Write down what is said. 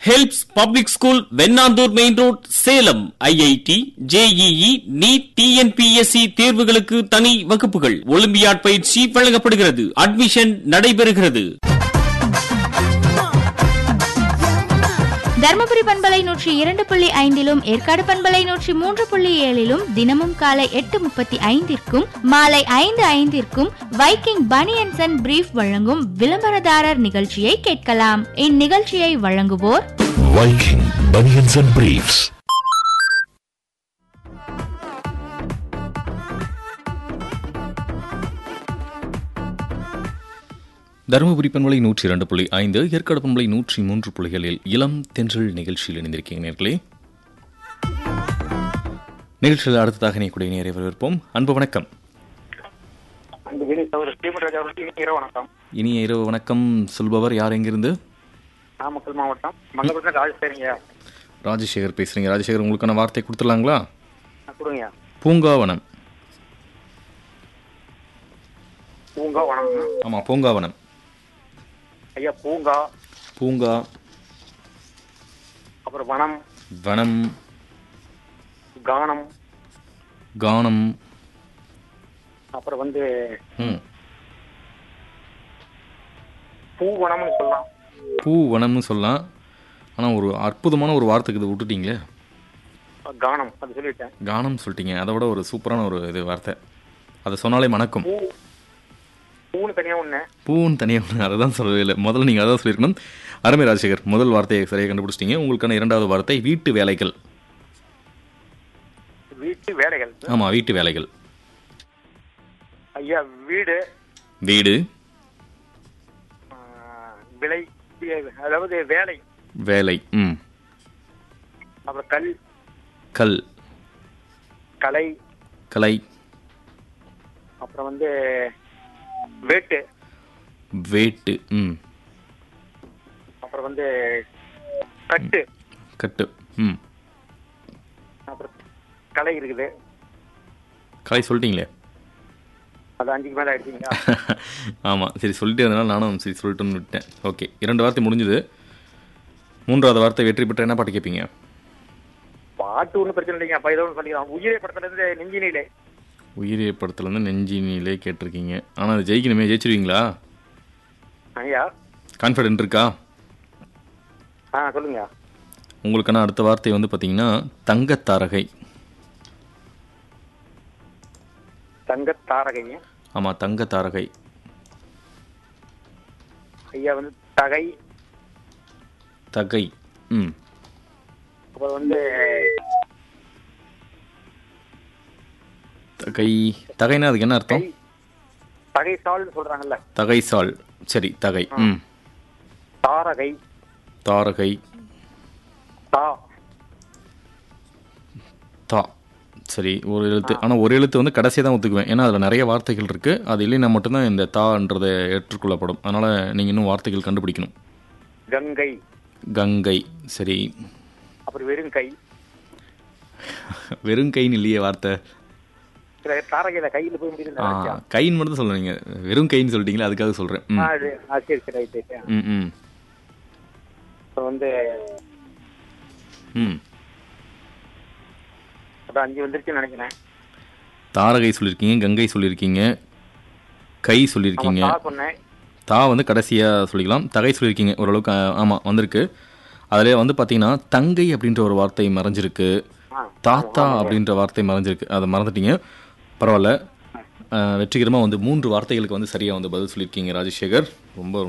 Helps public school Vennandur main road Salem IIT JEE NEET TNPSC தேர்வுகளுக்கு தனி வகுப்புகள் ஒலிம்பியாட் பயிற்சி வழங்கப்படுகிறது அட்மிஷன் நடைபெறுகிறது தருமபுரி பண்பலை நூற்றி இரண்டு புள்ளி ஐந்திலும் ஏற்காடு பண்பலை நூற்றி மூன்று புள்ளி ஏழிலும் தினமும் காலை எட்டு முப்பத்தி ஐந்திற்கும் மாலை ஐந்து ஐந்திற்கும் வைக்கிங் பனியன்சன் அண்ட் பிரீஃப் வழங்கும் விளம்பரதாரர் நிகழ்ச்சியை கேட்கலாம் இந்நிகழ்ச்சியை வழங்குவோர் Viking Bunions and Briefs. Dharmapuri பண்பலை நூற்றி இரண்டு புள்ளி ஐந்து ஏற்காடு பண்பலை நூற்றி மூன்று புள்ளிகளில் இளம் தென்றல் நிகழ்ச்சியில் இணைந்திருக்கீங்க நேர்களே நிகழ்ச்சியில் அடுத்ததாக நீக்கூடிய நேரை வரவேற்போம் அன்பு வணக்கம் அந்த வினி அவர் ஸ்ரீமராஜ் அவர்களுக்கு இனி இரவு வணக்கம் இனிய இரவு வணக்கம் சொல்பவர் யார் எங்கிருந்து நாமக்கல் மாவட்டம் மங்களபுரத்தில் ராஜசேரிங்க ராஜசேகர் பேசுறீங்க ராஜசேகர் உங்களுக்கான வார்த்தை கொடுத்துடலாங்களா கொடுங்க பூங்காவனம் பூங்கா வணக்கம் ஆமாம் பூங்காவனம் ஐயா பூங்கா பூங்கா அப்புறம் வனம் வனம் கானம் கானம் அப்புறம் வந்து ம் பூவனம்னு சொல்லலாம் பூ வனம்னு சொல்லலாம் ஆனால் ஒரு அற்புதமான ஒரு வார்த்தைக்கு இதை விட்டுட்டீங்களே கானம் அது சொல்லிட்டேன் கானம் சொல்லிட்டீங்க அதை விட ஒரு சூப்பரான ஒரு இது வார்த்தை அதை சொன்னாலே மணக்கும் பூ பூன்னு தனியா ஒண்ணு பூன்னு தனியாக ஒன்று அதை தான் சொல்லவே இல்லை முதல்ல நீங்கள் அதான் சொல்லியிருக்கணும் அருமை ராஜசேகர் முதல் வார்த்தையை சரியாக கண்டுபிடிச்சிட்டீங்க உங்களுக்கான இரண்டாவது வார்த்தை வீட்டு வேலைகள் வீட்டு வேலைகள் ஆமாம் வீட்டு வேலைகள் ஐயா வீடு வீடு ஆ, விலை அதாவது வேலை வேலை ம் அப்புறம் கல் கல் கலை கலை அப்புறம் வந்து வேட்டு வேட்டு ம் அப்புறம் வந்து கட்டு கட்டு ம் அப்புறம் கலை இருக்குது கலை சொல்லிட்டீங்களே அது அஞ்சுக்கு மேல ஆயிடுச்சிங்களா ஆமாம் சரி சொல்லிட்டே இருந்தனால நானும் சரி சொல்லிட்டுன்னு விட்டேன் ஓகே இரண்டு வார்த்தை முடிஞ்சுது மூன்றாவது வார்த்தை வெற்றி பெற்ற என்ன பாட்டு கேட்பீங்க பாட்டு ஒன்றும் பிரச்சனை இல்லைங்க அப்ப ஏதோ ஒன்று சொல்லிக்கலாம் உயிரை படத்துல இருந்து நெஞ்சினிலே உயிரிய படத்துலேருந்து நெஞ்சினிலே கேட்டிருக்கீங்க ஆனால் அது ஜெயிக்கணுமே ஜெயிச்சிருவீங்களா ஐயா கான்ஃபிடென்ட் இருக்கா ஆ சொல்லுங்க உங்களுக்கான அடுத்த வார்த்தை வந்து பார்த்தீங்கன்னா தங்கத்தாரகை தங்க தாரகைங்க ஆமாம் தங்கத்தாரகை ஐயா வந்து தகை தகை ம் அப்புறம் வந்து தகை தகைனா அதுக்கு என்ன கை அர்த்தம் தகை சால்னு சொல்றாங்கல்ல தகைசால் சரி தகை ம் தாரகை தாரகை தா தா சரி ஒரு எழுத்து ஆனால் ஒரு எழுத்து வந்து கடைசியாக தான் ஒத்துக்குவேன் ஏன்னா அதில் நிறைய வார்த்தைகள் இருக்குது அது இல்லைன்னா மட்டும்தான் இந்த தான்றதை ஏற்றுக்கொள்ளப்படும் அதனால் நீங்கள் இன்னும் வார்த்தைகள் கண்டுபிடிக்கணும் கங்கை கங்கை சரி அப்புறம் வெறும் கை வெறும் கைன்னு இல்லையே வார்த்தை சில தாரகையில கையில போய் ஆ முடியுது கைன்னு மட்டும் தான் சொல்கிறீங்க வெறும் கைன்னு சொல்லிட்டீங்களா அதுக்காக சொல்கிறேன் ம் அது ஆ, சரி சரி ரைட் ரைட் ம் ம் அப்புறம் வந்து ம் அப்புறம் அஞ்சு வந்துருச்சுன்னு நினைக்கிறேன் தாரகை சொல்லியிருக்கீங்க கங்கை சொல்லியிருக்கீங்க கை ஆமா சொல்லியிருக்கீங்க தா சொன்னேன் தா வந்து கடைசியாக சொல்லிக்கலாம் தகை சொல்லியிருக்கீங்க ஓரளவுக்கு ஆமாம் வந்திருக்கு அதில் வந்து பார்த்தீங்கன்னா தங்கை அப்படின்ற ஒரு வார்த்தை மறைஞ்சிருக்கு ஆ, தாத்தா அப்படின்ற வார்த்தை மறைஞ்சிருக்கு அதை மறந்துட்டீங்க பரவாயில்ல அஹ், வெற்றிகரமாக வந்து மூன்று வார்த்தைகளுக்கு வந்து சரியாக வந்து பதில் சொல்லியிருக்கீங்க ராஜசேகர் ரொம்ப